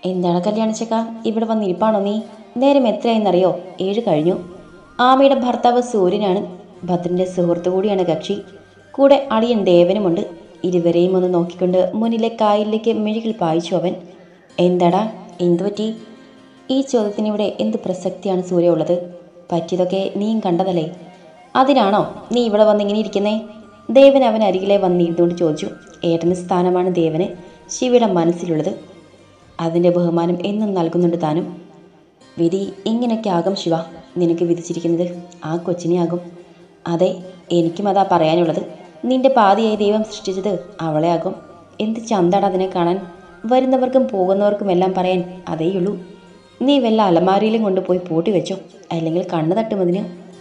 എന്താണ് കല്യാണിച്ചക്ക ഇവിടെ വന്നിരിപ്പാണോ നീ നേരം എത്രയെന്നറിയോ ഏഴ് കഴിഞ്ഞു ആമയുടെ ഭർത്താവ് സൂര്യനാണ് ഭദ്രൻ്റെ സുഹൃത്തു കൂടിയാണ് കക്ഷി കൂടെ അളിയൻ ദേവനുമുണ്ട് ഇരുവരെയും ഒന്ന് നോക്കിക്കൊണ്ട് മുന്നിലെ കായലിലേക്ക് മിഴികൾ പായിച്ചു അവൻ എന്താടാ എന്തു പറ്റി ഈ ചോദ്യത്തിന് ഇവിടെ എന്ത് പ്രസക്തിയാണ് സൂര്യ ഉള്ളത് പറ്റിയതൊക്കെ നീയും കണ്ടതല്ലേ അതിനാണോ നീ ഇവിടെ വന്ന് ഇങ്ങനെ ഇരിക്കുന്നേ ദേവൻ അവൻ അരികിലെ വന്നിരുന്നുകൊണ്ട് ചോദിച്ചു ഏട്ടന് സ്ഥാനമാണ് ദേവന് ശിവയുടെ മനസ്സിലുള്ളത് അതിൻ്റെ ബഹുമാനം എന്നും നൽകുന്നുണ്ട് താനും വിധി ഇങ്ങനെയൊക്കെ ആകും ശിവ നിനക്ക് വിധിച്ചിരിക്കുന്നത് ആ കൊച്ചിനെ ആകും അതെ എനിക്കും അതാ പറയാനുള്ളത് നിന്റെ പാതിയായി ദൈവം സൃഷ്ടിച്ചത് അവളെ ആകും എന്ത് ചന്താണ് അതിനെ കാണാൻ വരുന്നവർക്കും പോകുന്നവർക്കും എല്ലാം പറയാൻ അതേയുള്ളൂ നീ വല്ല അലമാരിയിലും കൊണ്ടുപോയി പൂട്ടി വെച്ചോ അല്ലെങ്കിൽ കണ്ണു തട്ടുമതിന്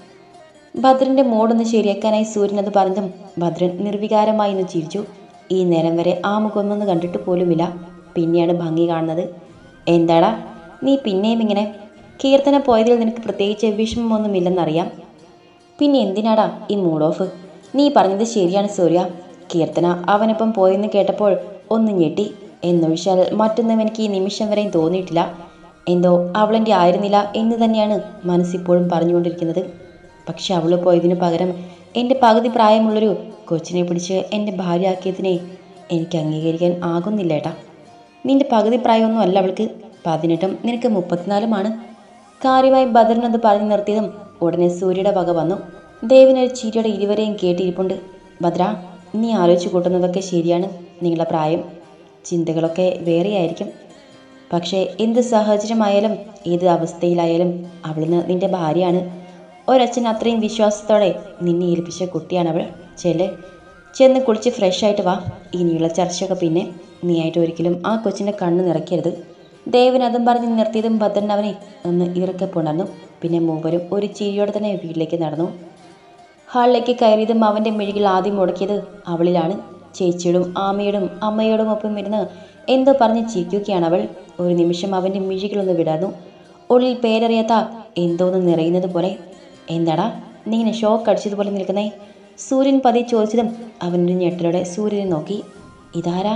ഭദ്രന്റെ മോടൊന്ന് ശരിയാക്കാനായി സൂര്യൻ അത് പറഞ്ഞതും ഭദ്രൻ നിർവികാരമായി ഒന്ന് ചിരിച്ചു ഈ നേരം വരെ ആ മുഖമൊന്നും കണ്ടിട്ട് പോലുമില്ല പിന്നെയാണ് ഭംഗി കാണുന്നത് എന്താടാ നീ പിന്നെയും ഇങ്ങനെ കീർത്തന പോയതിൽ നിനക്ക് പ്രത്യേകിച്ച് വിഷമമൊന്നുമില്ലെന്നറിയാം പിന്നെ എന്തിനാടാ ഈ മൂഡ് ഓഫ് നീ പറഞ്ഞത് ശരിയാണ് സൂര്യ കീർത്തന അവനൊപ്പം പോയെന്ന് കേട്ടപ്പോൾ ഒന്ന് ഞെട്ടി എന്നൊഴിച്ചാൽ മറ്റൊന്നും എനിക്ക് ഈ നിമിഷം വരെയും തോന്നിയിട്ടില്ല എന്തോ അവളെൻ്റെ ആയിരുന്നില്ല എന്ന് തന്നെയാണ് മനസ്സിപ്പോഴും പറഞ്ഞുകൊണ്ടിരിക്കുന്നത് പക്ഷെ അവൾ പോയതിനു പകരം എൻ്റെ പകുതി പ്രായമുള്ളൊരു കൊച്ചിനെ പിടിച്ച് എൻ്റെ ഭാര്യയാക്കിയതിനെ എനിക്ക് അംഗീകരിക്കാൻ ആകുന്നില്ല ഏട്ടാ നിന്റെ പകുതി പ്രായമൊന്നും അല്ല അവൾക്ക് പതിനെട്ടും നിനക്ക് മുപ്പത്തിനാലുമാണ് കാര്യമായി ബദറിനത് പറഞ്ഞു നിർത്തിയതും ഉടനെ സൂര്യയുടെ വക വന്നു ദേവിനൊരു ചിരിയുടെ ഇരുവരെയും കേട്ടിരിപ്പുണ്ട് ഭദ്ര നീ ആലോചിച്ച് കൂട്ടുന്നതൊക്കെ ശരിയാണ് നിങ്ങളുടെ പ്രായം ചിന്തകളൊക്കെ വേറെയായിരിക്കും പക്ഷേ എന്ത് സാഹചര്യമായാലും ഏത് അവസ്ഥയിലായാലും അവളിന്ന് നിന്റെ ഭാര്യയാണ് ഒരച്ഛൻ അത്രയും വിശ്വാസത്തോടെ നിന്നെ ഏൽപ്പിച്ച കുട്ടിയാണ് അവൾ ചെല്ല് ചെന്ന് കുളിച്ച് ഫ്രഷ് ആയിട്ട് വാ ഇനിയുള്ള ചർച്ചയൊക്കെ പിന്നെ നീയായിട്ട് ഒരിക്കലും ആ കൊച്ചിൻ്റെ കണ്ണ് നിറയ്ക്കരുത് ദേവൻ അതും പറഞ്ഞ് നിർത്തിയതും ഭദ്രൻ അവനെ ഒന്ന് ഇറക്കെ പുണർന്നു പിന്നെ മൂവരും ഒരു ചിരിയോടെ തന്നെ വീട്ടിലേക്ക് നടന്നു ഹാളിലേക്ക് കയറിയതും അവൻ്റെ മിഴികൾ ആദ്യം മുടക്കിയത് അവളിലാണ് ചേച്ചിയോടും ആമയോടും അമ്മയോടും ഒപ്പം ഇരുന്ന് എന്തോ പറഞ്ഞ് ചിരിക്കുകയാണ് അവൾ ഒരു നിമിഷം അവൻ്റെ മിഴികളൊന്ന് വിടർന്നു ഉള്ളിൽ പേരറിയാത്ത എന്തോന്ന് നിറയുന്നത് പോലെ എന്താടാ നീ ഇങ്ങനെ ഷോക്ക് അടിച്ചതുപോലെ നിൽക്കുന്നേ സൂര്യൻ പതി ചോദിച്ചതും അവനൊരു ഞെട്ടലോടെ സൂര്യനെ നോക്കി ഇതാരാ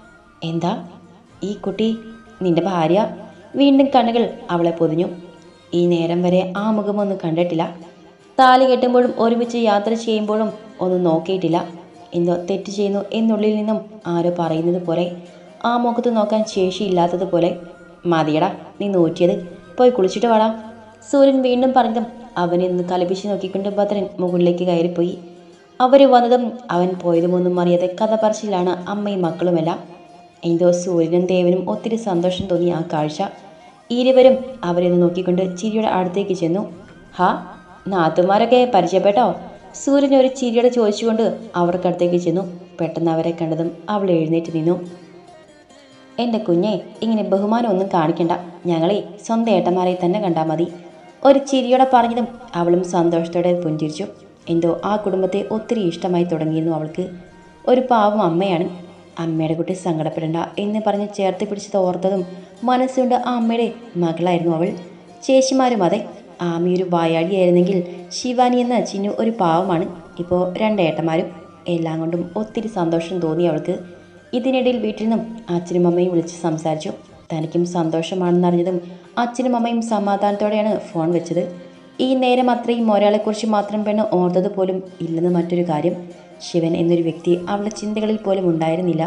എന്താ ഈ കുട്ടി നിന്റെ ഭാര്യ വീണ്ടും കണ്ണുകൾ അവളെ പൊതിഞ്ഞു ഈ നേരം വരെ ആ മുഖമൊന്നും കണ്ടിട്ടില്ല താലി കെട്ടുമ്പോഴും ഒരുമിച്ച് യാത്ര ചെയ്യുമ്പോഴും ഒന്നും നോക്കിയിട്ടില്ല എന്തോ തെറ്റ് ചെയ്യുന്നു എന്നുള്ളിൽ നിന്നും ആരോ പറയുന്നത് പോലെ ആ മുഖത്ത് നോക്കാൻ ശേഷിയില്ലാത്തതുപോലെ മതിയടാ നീ നോറ്റിയത് പോയി കുളിച്ചിട്ട് വാടാ സൂര്യൻ വീണ്ടും പറഞ്ഞതും അവനെ ഒന്ന് കലപിച്ച് നോക്കിക്കൊണ്ട് ഭദ്രൻ മുകളിലേക്ക് കയറിപ്പോയി അവർ വന്നതും അവൻ പോയതുമൊന്നും അറിയാതെ കഥ പറച്ചിലാണ് അമ്മയും മക്കളുമെല്ലാം എന്തോ സൂര്യനും ദേവനും ഒത്തിരി സന്തോഷം തോന്നി ആ കാഴ്ച ഇരുവരും അവരെ ഒന്ന് നോക്കിക്കൊണ്ട് ചിരിയുടെ അടുത്തേക്ക് ചെന്നു ഹാ നാത്തുമാരൊക്കെ പരിചയപ്പെട്ടോ സൂര്യൻ ഒരു ചിരിയുടെ ചോദിച്ചുകൊണ്ട് അവർക്കടുത്തേക്ക് ചെന്നു പെട്ടെന്ന് അവരെ കണ്ടതും അവൾ എഴുന്നേറ്റ് നിന്നു എൻ്റെ കുഞ്ഞെ ഇങ്ങനെ ബഹുമാനമൊന്നും കാണിക്കണ്ട ഞങ്ങളെ സ്വന്തം ഏട്ടന്മാരെ തന്നെ കണ്ടാൽ മതി ഒരു ചിരിയോടെ പറഞ്ഞതും അവളും സന്തോഷത്തോടെ പുഞ്ചിരിച്ചു എന്തോ ആ കുടുംബത്തെ ഒത്തിരി ഇഷ്ടമായി തുടങ്ങിയിരുന്നു അവൾക്ക് ഒരു പാവം അമ്മയാണ് അമ്മയുടെ കുട്ടി സങ്കടപ്പെടേണ്ട എന്ന് പറഞ്ഞ് ചേർത്ത് പിടിച്ചത് ഓർത്തതും മനസ്സുകൊണ്ട് ആ അമ്മയുടെ മകളായിരുന്നു അവൾ ചേച്ചിമാരും അതെ ആമി ഒരു വായാടിയായിരുന്നെങ്കിൽ ശിവാനി എന്ന ചിന്നു ഒരു പാവമാണ് ഇപ്പോൾ രണ്ടേട്ടന്മാരും എല്ലാം കൊണ്ടും ഒത്തിരി സന്തോഷം തോന്നി അവൾക്ക് ഇതിനിടയിൽ വീട്ടിൽ നിന്നും അച്ഛനും അമ്മയും വിളിച്ച് സംസാരിച്ചു തനിക്കും സന്തോഷമാണെന്നറിഞ്ഞതും അച്ഛനും അമ്മയും സമാധാനത്തോടെയാണ് ഫോൺ വെച്ചത് ഈ നേരം അത്രയും ഒരാളെക്കുറിച്ച് മാത്രം പെണ്ണ് ഓർത്തത് പോലും ഇല്ലെന്ന് മറ്റൊരു കാര്യം ശിവൻ എന്നൊരു വ്യക്തി അവളുടെ ചിന്തകളിൽ പോലും ഉണ്ടായിരുന്നില്ല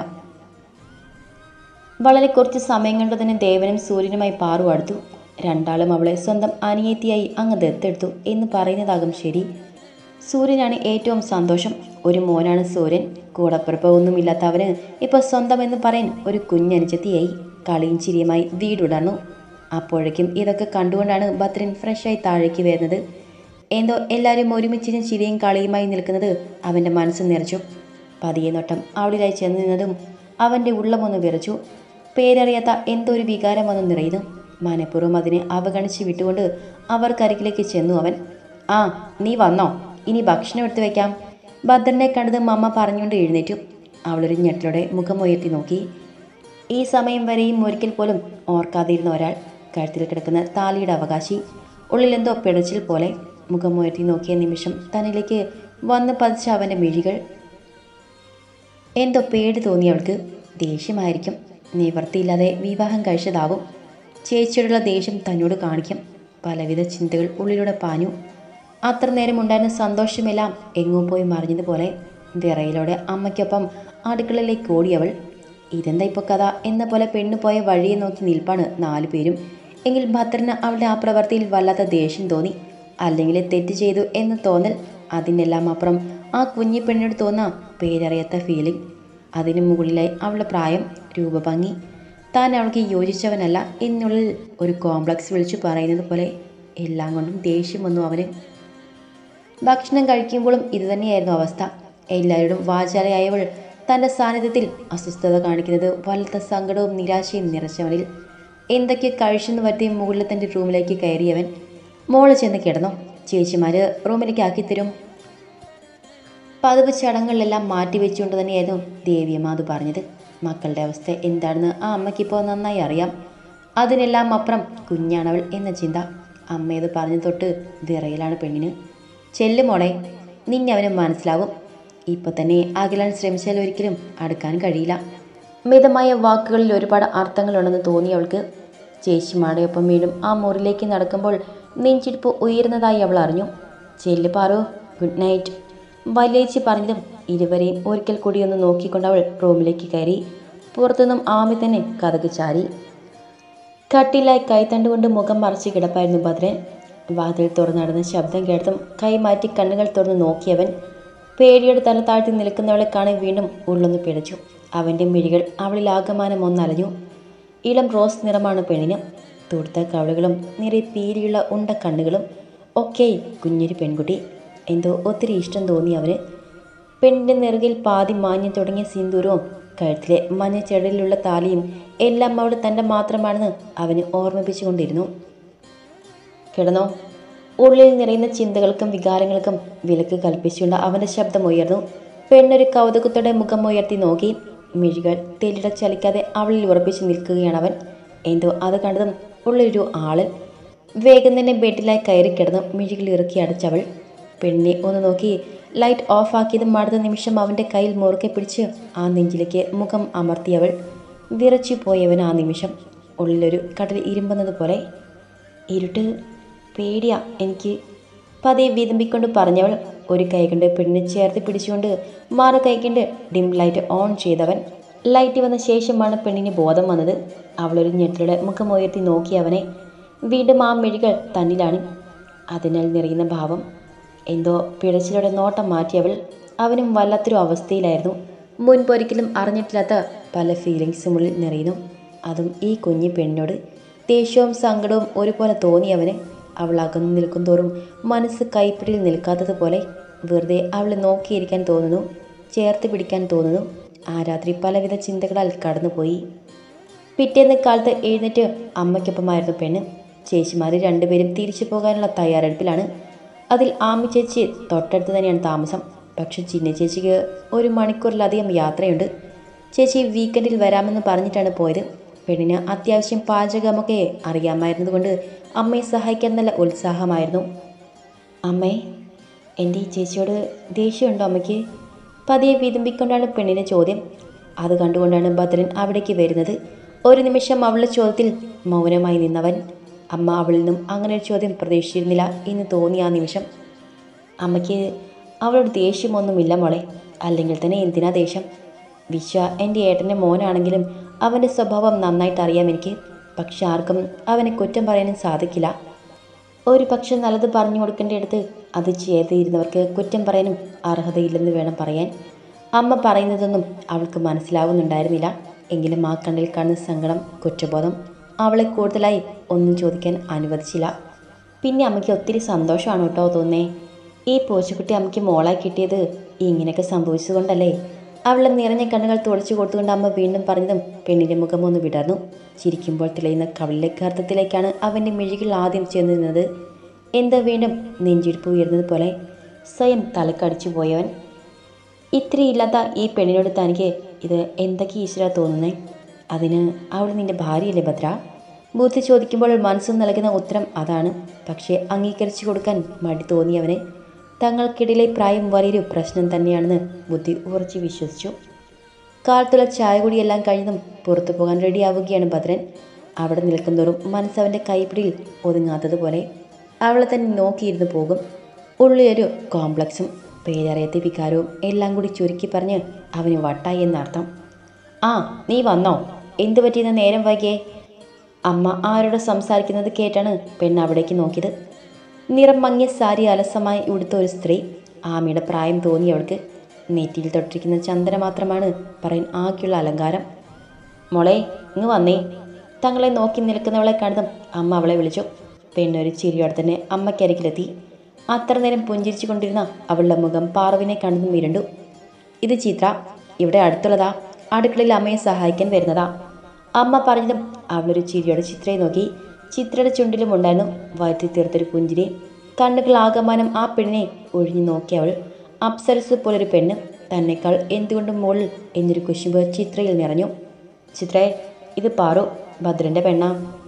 വളരെ കുറച്ച് സമയം കൊണ്ട് തന്നെ ദേവനും സൂര്യനുമായി പാറു അടുത്തു രണ്ടാളും അവളെ സ്വന്തം അനിയത്തിയായി അങ്ങ് ദത്തെടുത്തു എന്ന് പറയുന്നതാകും ശരി സൂര്യനാണ് ഏറ്റവും സന്തോഷം ഒരു മോനാണ് സൂര്യൻ കൂടപ്പിറപ്പ് ഒന്നുമില്ലാത്ത അവന് ഇപ്പോൾ സ്വന്തം എന്ന് പറയാൻ ഒരു കുഞ്ഞനുജത്തിയായി കളിയും ചിരിയുമായി വീടുടർന്നു അപ്പോഴേക്കും ഇതൊക്കെ കണ്ടുകൊണ്ടാണ് ഭദ്രൻ ഫ്രഷായി താഴേക്ക് വരുന്നത് എന്തോ എല്ലാവരും ഒരുമിച്ചിന് ചിരിയും കളിയുമായി നിൽക്കുന്നത് അവൻ്റെ മനസ്സ് നിറച്ചു പതിയെ നോട്ടം അവളിലായി ചെന്ന് നിന്നതും അവൻ്റെ ഉള്ളമൊന്ന് വിറച്ചു പേരറിയാത്ത എന്തോ ഒരു വികാരം വന്ന് നിറയുന്നു മനഃപൂർവ്വം അതിനെ അവഗണിച്ച് വിട്ടുകൊണ്ട് അവർക്കരികിലേക്ക് ചെന്നു അവൻ ആ നീ വന്നോ ഇനി ഭക്ഷണം എടുത്തു വെക്കാം ഭദ്രനെ കണ്ടതും അമ്മ പറഞ്ഞുകൊണ്ട് എഴുന്നേറ്റു അവളൊരു ഞെട്ടലോടെ മുഖം ഉയർത്തി നോക്കി ഈ സമയം വരെയും ഒരിക്കൽ പോലും ഓർക്കാതിരുന്ന ഒരാൾ കഴുത്തിൽ കിടക്കുന്ന താലിയുടെ അവകാശി ഉള്ളിലെന്തോ പിടച്ചിൽ പോലെ മുഖമുയർത്തി നോക്കിയ നിമിഷം തന്നിലേക്ക് വന്ന് പതിച്ച അവൻ്റെ മിഴികൾ എന്തോ പേടി തോന്നി അവൾക്ക് ദേഷ്യമായിരിക്കും നിവർത്തിയില്ലാതെ വിവാഹം കഴിച്ചതാവും ചേച്ചിയോടുള്ള ദേഷ്യം തന്നോട് കാണിക്കും പലവിധ ചിന്തകൾ ഉള്ളിലൂടെ പാഞ്ഞു അത്ര നേരം ഉണ്ടായിരുന്ന സന്തോഷമെല്ലാം എങ്ങോ പോയി മറിഞ്ഞതുപോലെ വിറയിലൂടെ അമ്മയ്ക്കൊപ്പം അടുക്കളയിലേക്ക് ഓടിയവൾ ഇതെന്താ ഇപ്പോൾ കഥ എന്ന പോലെ പെണ്ണു പോയ വഴിയെ നോക്കി നിൽപ്പാണ് നാലു പേരും എങ്കിൽ ഭദ്രന് അവളുടെ ആ പ്രവൃത്തിയിൽ വല്ലാത്ത ദേഷ്യം തോന്നി അല്ലെങ്കിൽ തെറ്റ് ചെയ്തു എന്ന് തോന്നൽ അതിനെല്ലാം അപ്പുറം ആ കുഞ്ഞി പെണ്ണിനോട് തോന്നാ പേരറിയാത്ത ഫീലിംഗ് അതിനു മുകളിലായി അവളുടെ പ്രായം രൂപഭംഗി താൻ അവൾക്ക് യോജിച്ചവനല്ല എന്നുള്ളിൽ ഒരു കോംപ്ലക്സ് വിളിച്ചു പറയുന്നത് പോലെ എല്ലാം കൊണ്ടും ദേഷ്യം വന്നു അവന് ഭക്ഷണം കഴിക്കുമ്പോഴും ഇതുതന്നെയായിരുന്നു അവസ്ഥ എല്ലാവരോടും വാചാലയായവൾ തൻ്റെ സാന്നിധ്യത്തിൽ അസ്വസ്ഥത കാണിക്കുന്നത് വല്ലാത്ത സങ്കടവും നിരാശയും നിറച്ചവനിൽ എന്തൊക്കെ കഴിച്ചെന്ന് വരുത്തി മുകളിൽ തൻ്റെ റൂമിലേക്ക് കയറിയവൻ മോള് ചെന്ന് കിടന്നു ചേച്ചിമാർ റൂമിലേക്ക് ആക്കിത്തരും പതിവ് ചടങ്ങുകളിലെല്ലാം മാറ്റിവെച്ചുകൊണ്ട് തന്നെയായിരുന്നു ദേവിയമ്മ അത് പറഞ്ഞത് മക്കളുടെ അവസ്ഥ എന്താണെന്ന് ആ അമ്മയ്ക്കിപ്പോൾ നന്നായി അറിയാം അതിനെല്ലാം അപ്പുറം കുഞ്ഞാണവൾ എന്ന ചിന്ത അമ്മയത് പറഞ്ഞു തൊട്ട് വിറയിലാണ് പെണ്ണിന് ചെല്ലു മോളെ നിന്നെ അവന് മനസ്സിലാവും ഇപ്പോൾ തന്നെ അകലാൻ ശ്രമിച്ചാൽ ഒരിക്കലും അടുക്കാൻ കഴിയില്ല മിതമായ വാക്കുകളിൽ ഒരുപാട് അർത്ഥങ്ങളുണ്ടെന്ന് തോന്നി അവൾക്ക് ചേച്ചിമാരുടെ ഒപ്പം വീണ്ടും ആ മുറിയിലേക്ക് നടക്കുമ്പോൾ നെഞ്ചിടിപ്പ് ഉയരുന്നതായി അവൾ അറിഞ്ഞു ചെല്ലു പാറു ഗുഡ് നൈറ്റ് വലിയേച്ചി പറഞ്ഞതും ഇരുവരെയും ഒരിക്കൽ കൂടി ഒന്ന് നോക്കിക്കൊണ്ട് അവൾ റൂമിലേക്ക് കയറി പുറത്തുനിന്നും ആമി തന്നെ കഥക് ചാരി കട്ടിലായി കൈത്തണ്ടുകൊണ്ട് മുഖം മറച്ച് കിടപ്പായിരുന്നു ഭദ്രൻ വാതിൽ തുറന്നടന്ന് ശബ്ദം കേട്ടതും കൈ മാറ്റി കണ്ണുകൾ തുറന്ന് നോക്കിയവൻ പേടിയോട് തല താഴ്ത്തി നിൽക്കുന്നവളെ കാണി വീണ്ടും ഉള്ളൊന്ന് പിടച്ചു അവൻ്റെ മിഴികൾ അവളിൽ ആകമാനം ഒന്നലഞ്ഞു ഇളം റോസ് നിറമാണ് പെണ്ണിന് തുടുത്ത കവളുകളും നിറയെ പീലിയുള്ള ഉണ്ട കണ്ണുകളും ഒക്കെ കുഞ്ഞൊരു പെൺകുട്ടി എന്തോ ഒത്തിരി ഇഷ്ടം തോന്നി അവന് പെണ്ണിൻ്റെ നെറുകിൽ പാതി മാഞ്ഞു തുടങ്ങിയ സിന്ദൂരവും കഴുത്തിലെ മഞ്ഞ ചെടലിലുള്ള താലിയും എല്ലാം അവൾ തൻ്റെ മാത്രമാണെന്ന് അവന് ഓർമ്മിപ്പിച്ചുകൊണ്ടിരുന്നു കിടന്നോ ഉള്ളിൽ നിറയുന്ന ചിന്തകൾക്കും വികാരങ്ങൾക്കും വിലക്ക് കൽപ്പിച്ചുകൊണ്ട് അവൻ്റെ ശബ്ദം ഉയർന്നു പെണ്ണൊരു കൗതുകത്തോടെ മുഖം ഉയർത്തി നോക്കി മിഴികൾ തെല്ലിട ചലിക്കാതെ അവളിൽ ഉറപ്പിച്ച് നിൽക്കുകയാണ് അവൻ എന്തോ അത് കണ്ടതും ഉള്ളൊരു ആള് വേഗം തന്നെ ബെഡിലായി കയറി കിടന്നു മിഴികൾ ഇറക്കി അടച്ചവൾ പെണ്ണിനെ ഒന്ന് നോക്കി ലൈറ്റ് ഓഫ് ആക്കിയതും അടുത്ത നിമിഷം അവൻ്റെ കയ്യിൽ മുറുക്കെ പിടിച്ച് ആ നെഞ്ചിലേക്ക് മുഖം അമർത്തിയവൾ വിറച്ചു പോയവൻ ആ നിമിഷം ഉള്ളിലൊരു കടൽ ഇരുമ്പുന്നത് പോലെ ഇരുട്ട് പേടിയാ എനിക്ക് പതിയെ വിതുമ്പിക്കൊണ്ട് പറഞ്ഞവൾ ഒരു കൈ കൊണ്ട് പെണ്ണിനെ ചേർത്ത് പിടിച്ചുകൊണ്ട് മാറു കൈ കൊണ്ട് ഡിം ലൈറ്റ് ഓൺ ചെയ്തവൻ ലൈറ്റ് വന്ന ശേഷമാണ് പെണ്ണിന് ബോധം വന്നത് അവളൊരു ഞെട്ടലോടെ മുഖം ഉയർത്തി നോക്കി അവനെ വീണ്ടും ആ മിഴികൾ തന്നിലാണ് അതിനാൽ നിറയുന്ന ഭാവം എന്തോ പിഴച്ചിലൂടെ നോട്ടം മാറ്റിയവൾ അവനും വല്ലാത്തൊരു അവസ്ഥയിലായിരുന്നു മുൻപൊരിക്കലും അറിഞ്ഞിട്ടില്ലാത്ത പല ഫീലിങ്സും ഉള്ളിൽ നിറയുന്നു അതും ഈ കുഞ്ഞു പെണ്ണിനോട് ദേഷ്യവും സങ്കടവും ഒരുപോലെ തോന്നിയവന് അവൾ അകന്നു നിൽക്കും തോറും മനസ്സ് കൈപ്പിടിയിൽ നിൽക്കാത്തതുപോലെ വെറുതെ അവളെ നോക്കിയിരിക്കാൻ തോന്നുന്നു ചേർത്ത് പിടിക്കാൻ തോന്നുന്നു ആ രാത്രി പലവിധ ചിന്തകളാൽ കടന്നുപോയി പിറ്റേന്ന് കാലത്ത് എഴുന്നേറ്റ് അമ്മയ്ക്കൊപ്പമായിരുന്നു പെണ്ണ് ചേച്ചിമാർ രണ്ടുപേരും തിരിച്ചു പോകാനുള്ള തയ്യാറെടുപ്പിലാണ് അതിൽ ആമി ചേച്ചി തൊട്ടടുത്ത് തന്നെയാണ് താമസം പക്ഷെ ചിന്ന ചേച്ചിക്ക് ഒരു മണിക്കൂറിലധികം യാത്രയുണ്ട് ചേച്ചി വീക്കെൻഡിൽ വരാമെന്ന് പറഞ്ഞിട്ടാണ് പോയത് പെണ്ണിന് അത്യാവശ്യം പാചകമൊക്കെ അറിയാമായിരുന്നതുകൊണ്ട് അമ്മയെ സഹായിക്കാൻ നല്ല ഉത്സാഹമായിരുന്നു അമ്മേ എൻ്റെ ഈ ചേച്ചിയോട് ദേഷ്യമുണ്ടോ അമ്മയ്ക്ക് പതിയെ വിതുമ്പിക്കൊണ്ടാണ് പെണ്ണിൻ്റെ ചോദ്യം അത് കണ്ടുകൊണ്ടാണ് ഭദ്രൻ അവിടേക്ക് വരുന്നത് ഒരു നിമിഷം അവളുടെ ചോദ്യത്തിൽ മൗനമായി നിന്നവൻ അമ്മ അവളിൽ നിന്നും അങ്ങനെ ഒരു ചോദ്യം പ്രതീക്ഷിച്ചിരുന്നില്ല എന്ന് തോന്നി ആ നിമിഷം അമ്മയ്ക്ക് അവളോട് ദേഷ്യമൊന്നുമില്ല മോളെ അല്ലെങ്കിൽ തന്നെ എന്തിനാ ദേഷ്യം വിശ്വ എൻ്റെ ഏട്ടൻ്റെ മോനാണെങ്കിലും അവൻ്റെ സ്വഭാവം നന്നായിട്ട് അറിയാം എനിക്ക് പക്ഷെ ആർക്കും അവനെ കുറ്റം പറയാനും സാധിക്കില്ല ഒരു പക്ഷെ നല്ലത് പറഞ്ഞു കൊടുക്കേണ്ടടുത്ത് അത് ചെയ്തിരുന്നവർക്ക് കുറ്റം പറയാനും അർഹതയില്ലെന്ന് വേണം പറയാൻ അമ്മ പറയുന്നതൊന്നും അവൾക്ക് മനസ്സിലാവുന്നുണ്ടായിരുന്നില്ല എങ്കിലും ആ കണ്ണിൽ കാണുന്ന സങ്കടം കുറ്റബോധം അവളെ കൂടുതലായി ഒന്നും ചോദിക്കാൻ അനുവദിച്ചില്ല പിന്നെ അമ്മയ്ക്ക് ഒത്തിരി സന്തോഷമാണ് കേട്ടോ തോന്നേ ഈ പൂച്ചക്കുട്ടി അമ്മയ്ക്ക് മോളായി കിട്ടിയത് ഇങ്ങനെയൊക്കെ സംഭവിച്ചതുകൊണ്ടല്ലേ അവളെ നിറഞ്ഞ കണ്ണുകൾ തുടച്ചു കൊടുത്തുകൊണ്ട് അമ്മ വീണ്ടും പറഞ്ഞതും പെണ്ണിൻ്റെ മുഖം ഒന്ന് വിടർന്നു ചിരിക്കുമ്പോൾ തെളിയുന്ന കവിളിലെ ഗർത്തത്തിലേക്കാണ് അവൻ്റെ മിഴികൾ ആദ്യം ചെന്ന് നിന്നത് എന്താ വീണ്ടും നെഞ്ചിടിപ്പ് ഉയർന്നത് പോലെ സ്വയം തലക്കടിച്ചു പോയവൻ ഇത്രയില്ലാത്ത ഈ പെണ്ണിനോട് തനിക്ക് ഇത് എന്തൊക്കെ ഈശ്വര തോന്നുന്നേ അതിന് അവൾ നിന്റെ ഭാര്യയല്ലേ ഭദ്ര ബുദ്ധി ചോദിക്കുമ്പോൾ മനസ്സ് നൽകുന്ന ഉത്തരം അതാണ് പക്ഷേ അംഗീകരിച്ചു കൊടുക്കാൻ മടി തോന്നിയവന് തങ്ങൾക്കിടയിലെ പ്രായം വലിയൊരു പ്രശ്നം തന്നെയാണെന്ന് ബുദ്ധി ഉറച്ചു വിശ്വസിച്ചു കാലത്തുള്ള ചായ കുടിയെല്ലാം കഴിഞ്ഞതും പുറത്തു പോകാൻ റെഡിയാവുകയാണ് ഭദ്രൻ അവിടെ നിൽക്കുന്നതോറും മനസ്സവൻ്റെ കൈപ്പിടിയിൽ ഒതുങ്ങാത്തതുപോലെ അവളെ തന്നെ നോക്കിയിരുന്ന് പോകും ഉള്ളിലൊരു കോംപ്ലക്സും പേരറിയാത്ത വികാരവും എല്ലാം കൂടി ചുരുക്കി പറഞ്ഞ് അവന് വട്ടായി എന്നർത്ഥം ആ നീ വന്നോ എന്തു പറ്റിയെന്ന് നേരം വൈകിയേ അമ്മ ആരോട് സംസാരിക്കുന്നത് കേട്ടാണ് പെണ്ണ് അവിടേക്ക് നോക്കിയത് നിറം മങ്ങിയ സാരി അലസമായി ഉടുത്ത ഒരു സ്ത്രീ ആമയുടെ പ്രായം തോന്നി അവൾക്ക് നെറ്റിയിൽ തൊട്ടിരിക്കുന്ന ചന്ദന മാത്രമാണ് പറയാൻ ആകെയുള്ള അലങ്കാരം മോളെ ഇങ്ങ് വന്നേ തങ്ങളെ നോക്കി നിൽക്കുന്നവളെ കണ്ടതും അമ്മ അവളെ വിളിച്ചു പെണ്ണൊരു ചിരിയോടെ തന്നെ അമ്മയ്ക്കരികിലെത്തി അത്ര നേരം പുഞ്ചിരിച്ചു കൊണ്ടിരുന്ന അവളുടെ മുഖം പാർവിനെ കണ്ടതും ഇരുണ്ടു ഇത് ചിത്ര ഇവിടെ അടുത്തുള്ളതാ അടുക്കളയിൽ അമ്മയെ സഹായിക്കാൻ വരുന്നതാ അമ്മ പറഞ്ഞതും അവളൊരു ചിരിയോടെ ചിത്രയെ നോക്കി ചിത്രയുടെ ചുണ്ടിലും ഉണ്ടായിരുന്നു വയറ്റി തീർത്തൊരു പുഞ്ചിരി കണ്ണുകൾ ആകമാനം ആ പെണ്ണിനെ ഒഴിഞ്ഞു നോക്കി അവൾ അപ്സരസ് പോലൊരു പെണ്ണ് തന്നെക്കാൾ എന്തുകൊണ്ടും മുകളിൽ എന്നൊരു കുശുമ്പ് ചിത്രയിൽ നിറഞ്ഞു ചിത്രയെ ഇത് പാറു ഭദ്രന്റെ പെണ്ണാ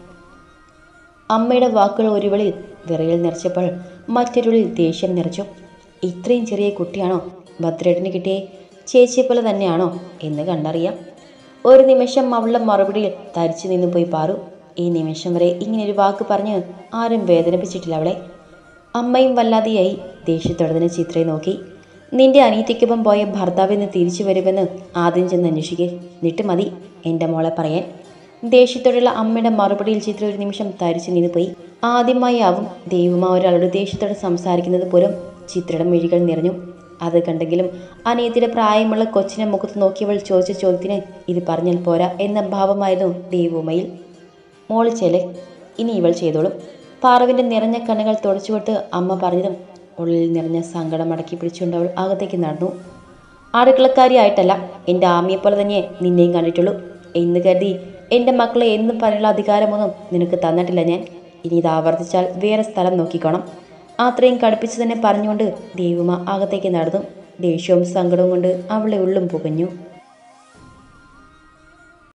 അമ്മയുടെ വാക്കുകൾ ഒരുവളിൽ വിറയിൽ നിറച്ചപ്പോൾ മറ്റൊരുളിൽ ദേഷ്യം നിറച്ചു ഇത്രയും ചെറിയ കുട്ടിയാണോ ഭദ്രേട്ടന് കിട്ടിയേ ചേച്ചിയെ പോലെ തന്നെയാണോ എന്ന് കണ്ടറിയാം ഒരു നിമിഷം അവളുടെ മറുപടിയിൽ തരിച്ചു നിന്നു പോയി പാറു ഈ നിമിഷം വരെ ഇങ്ങനൊരു വാക്ക് പറഞ്ഞ് ആരും വേദനിപ്പിച്ചിട്ടില്ല അവളെ അമ്മയും വല്ലാതെയായി ദേഷ്യത്തോടെ തന്നെ ചിത്രയെ നോക്കി നിന്റെ അനീതിക്കൊപ്പം പോയ ഭർത്താവ് ഇന്ന് തിരിച്ചു വരുമെന്ന് ആദ്യം ചെന്ന് അന്വേഷിക്കേ എന്നിട്ട് മതി എൻ്റെ മോളെ പറയാൻ ദേഷ്യത്തോടുള്ള അമ്മയുടെ മറുപടിയിൽ ചിത്ര ഒരു നിമിഷം തരിച്ചു നിന്ന് പോയി ആദ്യമായി ആവും ദൈവമാ ഒരാളോട് ദേഷ്യത്തോടെ സംസാരിക്കുന്നത് പോലും ചിത്രയുടെ മിഴികൾ നിറഞ്ഞു അത് കണ്ടെങ്കിലും അനിയത്തിയുടെ പ്രായമുള്ള കൊച്ചിനെ മുഖത്ത് നോക്കിയവൾ ചോദിച്ച ചോദ്യത്തിന് ഇത് പറഞ്ഞാൽ പോരാ എന്ന ഭാവമായിരുന്നു ദൈവവുമയിൽ മോള് ചെലെ ഇനി ഇവൾ ചെയ്തോളും പാറവിൻ്റെ നിറഞ്ഞ കണ്ണുകൾ തുടച്ചുകൊട്ട് അമ്മ പറഞ്ഞതും ഉള്ളിൽ നിറഞ്ഞ സങ്കടം അടക്കി പിടിച്ചുകൊണ്ട് അവൾ അകത്തേക്ക് നടന്നു അടുക്കളക്കാരിയായിട്ടല്ല എൻ്റെ ആമിയെപ്പോലെ തന്നെ നിന്നെയും കണ്ടിട്ടുള്ളൂ എന്ന് കരുതി എൻ്റെ മക്കളെ എന്നും പറയാനുള്ള അധികാരമൊന്നും നിനക്ക് തന്നിട്ടില്ല ഞാൻ ഇനി ഇത് ആവർത്തിച്ചാൽ വേറെ സ്ഥലം നോക്കിക്കോണം അത്രയും കടുപ്പിച്ച് തന്നെ പറഞ്ഞുകൊണ്ട് ദേവുമ അകത്തേക്ക് നടന്നു ദേഷ്യവും സങ്കടവും കൊണ്ട് അവളെ ഉള്ളും പുകഞ്ഞു